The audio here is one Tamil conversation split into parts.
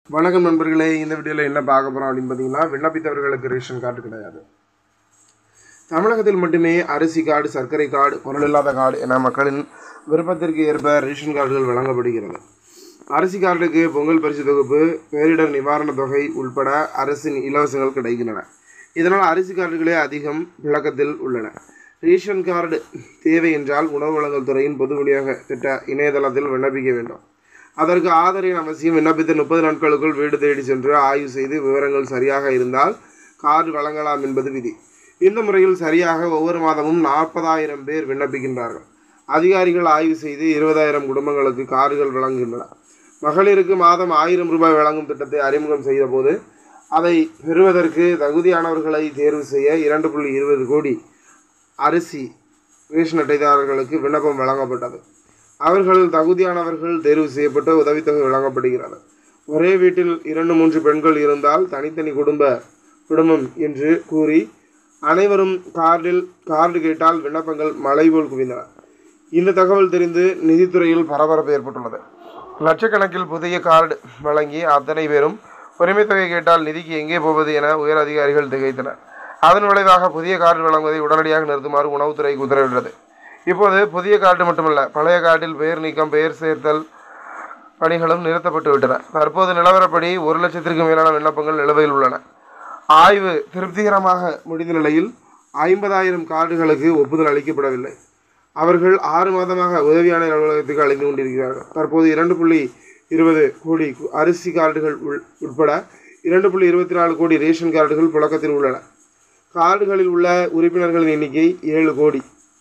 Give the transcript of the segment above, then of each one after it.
வணக்கம் நண்பர்களே இந்த வீடியோவில் என்ன பார்க்க போகிறோம் அப்படின்னு பார்த்தீங்கன்னா விண்ணப்பித்தவர்களுக்கு ரேஷன் கார்டு கிடையாது தமிழகத்தில் மட்டுமே அரிசி கார்டு சர்க்கரை கார்டு பொருள் இல்லாத கார்டு என மக்களின் விருப்பத்திற்கு ஏற்ப ரேஷன் கார்டுகள் வழங்கப்படுகிறது அரிசி கார்டுக்கு பொங்கல் பரிசு தொகுப்பு பேரிடர் நிவாரணத் தொகை உட்பட அரசின் இலவசங்கள் கிடைக்கின்றன இதனால் அரிசி கார்டுகளே அதிகம் விளக்கத்தில் உள்ளன ரேஷன் கார்டு தேவை என்றால் உணவு வழங்கல் துறையின் பொது விநியோக திட்ட இணையதளத்தில் விண்ணப்பிக்க வேண்டும் அதற்கு ஆதரின் அவசியம் விண்ணப்பித்த முப்பது நாட்களுக்குள் வீடு தேடி சென்று ஆய்வு செய்து விவரங்கள் சரியாக இருந்தால் கார்டு வழங்கலாம் என்பது விதி இந்த முறையில் சரியாக ஒவ்வொரு மாதமும் நாற்பதாயிரம் பேர் விண்ணப்பிக்கின்றார்கள் அதிகாரிகள் ஆய்வு செய்து இருபதாயிரம் குடும்பங்களுக்கு கார்கள் வழங்குகின்றன மகளிருக்கு மாதம் ஆயிரம் ரூபாய் வழங்கும் திட்டத்தை அறிமுகம் செய்தபோது அதை பெறுவதற்கு தகுதியானவர்களை தேர்வு செய்ய இரண்டு புள்ளி இருபது கோடி அரிசி ரேஷன் அட்டைதாரர்களுக்கு விண்ணப்பம் வழங்கப்பட்டது அவர்கள் தகுதியானவர்கள் தேர்வு செய்யப்பட்டு உதவித்தொகை வழங்கப்படுகிறது ஒரே வீட்டில் இரண்டு மூன்று பெண்கள் இருந்தால் தனித்தனி குடும்ப குடும்பம் என்று கூறி அனைவரும் கார்டில் கார்டு கேட்டால் விண்ணப்பங்கள் மலை போல் குவிந்தன இந்த தகவல் தெரிந்து நிதித்துறையில் பரபரப்பு ஏற்பட்டுள்ளது லட்சக்கணக்கில் புதிய கார்டு வழங்கி அத்தனை பேரும் உரிமைத் தொகை கேட்டால் நிதிக்கு எங்கே போவது என உயர் அதிகாரிகள் திகைத்தனர் அதன் விளைவாக புதிய கார்டு வழங்குவதை உடனடியாக நிறுத்துமாறு உணவுத்துறைக்கு உத்தரவிட்டது இப்போது புதிய கார்டு மட்டுமல்ல பழைய கார்டில் பெயர் நீக்கம் பெயர் சேர்த்தல் பணிகளும் நிறுத்தப்பட்டு விட்டன தற்போது நிலவரப்படி ஒரு லட்சத்திற்கு மேலான விண்ணப்பங்கள் நிலுவையில் உள்ளன ஆய்வு திருப்திகரமாக முடிந்த நிலையில் ஐம்பதாயிரம் கார்டுகளுக்கு ஒப்புதல் அளிக்கப்படவில்லை அவர்கள் ஆறு மாதமாக உதவி ஆணையர் அலுவலகத்துக்கு அழைந்து கொண்டிருக்கிறார்கள் தற்போது இரண்டு புள்ளி இருபது கோடி கு- அரிசி கார்டுகள் உள் உட்பட இரண்டு புள்ளி இருபத்தி நாலு கோடி ரேஷன் கார்டுகள் புழக்கத்தில் உள்ளன கார்டுகளில் உள்ள உறுப்பினர்களின் எண்ணிக்கை ஏழு கோடி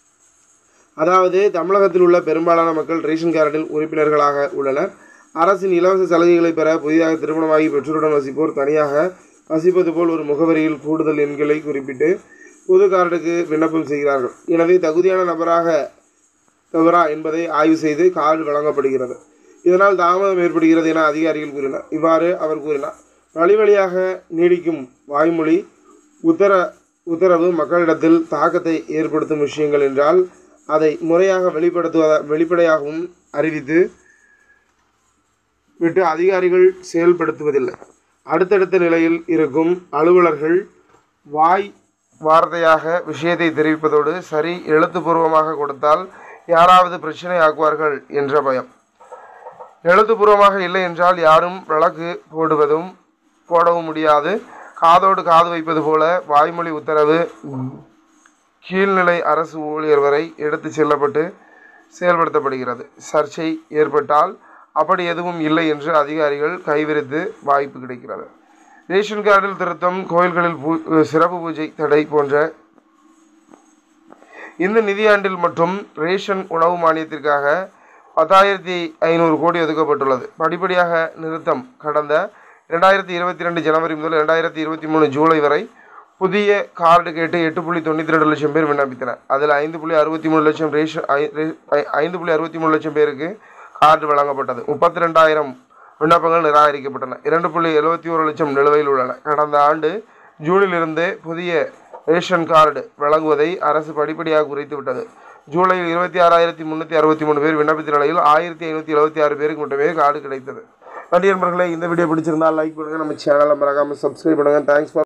அதாவது தமிழகத்தில் உள்ள பெரும்பாலான மக்கள் ரேஷன் கார்டில் உறுப்பினர்களாக உள்ளனர் அரசின் இலவச சலுகைகளை பெற புதிதாக திருமணமாகி பெற்றோருடன் வசிப்போர் தனியாக வசிப்பது போல் ஒரு முகவரியில் கூடுதல் எண்களை குறிப்பிட்டு புது கார்டுக்கு விண்ணப்பம் செய்கிறார்கள் எனவே தகுதியான நபராக தவறா என்பதை ஆய்வு செய்து கார்டு வழங்கப்படுகிறது இதனால் தாமதம் ஏற்படுகிறது என அதிகாரிகள் கூறினர் இவ்வாறு அவர் கூறினார் வழி வழியாக நீடிக்கும் வாய்மொழி உத்தர உத்தரவு மக்களிடத்தில் தாக்கத்தை ஏற்படுத்தும் விஷயங்கள் என்றால் அதை முறையாக வெளிப்படுத்துவத வெளிப்படையாகவும் அறிவித்து விட்டு அதிகாரிகள் செயல்படுத்துவதில்லை அடுத்தடுத்த நிலையில் இருக்கும் அலுவலர்கள் வாய் வார்த்தையாக விஷயத்தை தெரிவிப்பதோடு சரி எழுத்துப்பூர்வமாக கொடுத்தால் யாராவது பிரச்சனை ஆக்குவார்கள் என்ற பயம் எழுத்துப்பூர்வமாக இல்லை என்றால் யாரும் வழக்கு போடுவதும் போடவும் முடியாது காதோடு காது வைப்பது போல வாய்மொழி உத்தரவு கீழ்நிலை அரசு ஊழியர் வரை எடுத்துச் செல்லப்பட்டு செயல்படுத்தப்படுகிறது சர்ச்சை ஏற்பட்டால் அப்படி எதுவும் இல்லை என்று அதிகாரிகள் கைவிரித்து வாய்ப்பு கிடைக்கிறது ரேஷன் கார்டில் திருத்தம் கோயில்களில் பூ சிறப்பு பூஜை தடை போன்ற இந்த நிதியாண்டில் மட்டும் ரேஷன் உணவு மானியத்திற்காக பத்தாயிரத்தி ஐநூறு கோடி ஒதுக்கப்பட்டுள்ளது படிப்படியாக நிறுத்தம் கடந்த இரண்டாயிரத்தி இருபத்தி ரெண்டு ஜனவரி முதல் இரண்டாயிரத்தி இருபத்தி மூணு ஜூலை வரை புதிய கார்டு கேட்டு எட்டு புள்ளி தொண்ணூற்றி ரெண்டு லட்சம் பேர் விண்ணப்பித்தனர் அதில் ஐந்து புள்ளி அறுபத்தி மூணு லட்சம் ரேஷன் ஐ- ரே- ஐ- ஐந்து புள்ளி அறுபத்தி மூணு லட்சம் பேருக்கு கார்டு வழங்கப்பட்டது முப்பத்தி ரெண்டாயிரம் விண்ணப்பங்கள் நிராகரிக்கப்பட்டன இரண்டு புள்ளி எழுபத்தி ஒரு லட்சம் நிலுவையில் உள்ளன கடந்த ஆண்டு ஜூனிலிருந்து புதிய ரேஷன் கார்டு வழங்குவதை அரசு படிப்படியாக குறைத்து விட்டது ஜூலையில் இருபத்தி ஆறாயிரத்தி முந்நூற்றி அறுபத்தி மூணு பேர் விண்ணப்பித்த நிலையில் ஆயிரத்தி ஐநூற்றி எழுபத்தி ஆறு பேருக்கு மட்டுமே கார்டு கிடைத்தது நன்றி நண்பர்களே இந்த வீடியோ பிடிச்சிருந்தால் லைக் பண்ணுங்கள் நம்ம சேனலை மறக்காமல் சப்ஸ்கிரைப் பண்ணுங்கள் தேங்க்ஸ் ஃபார்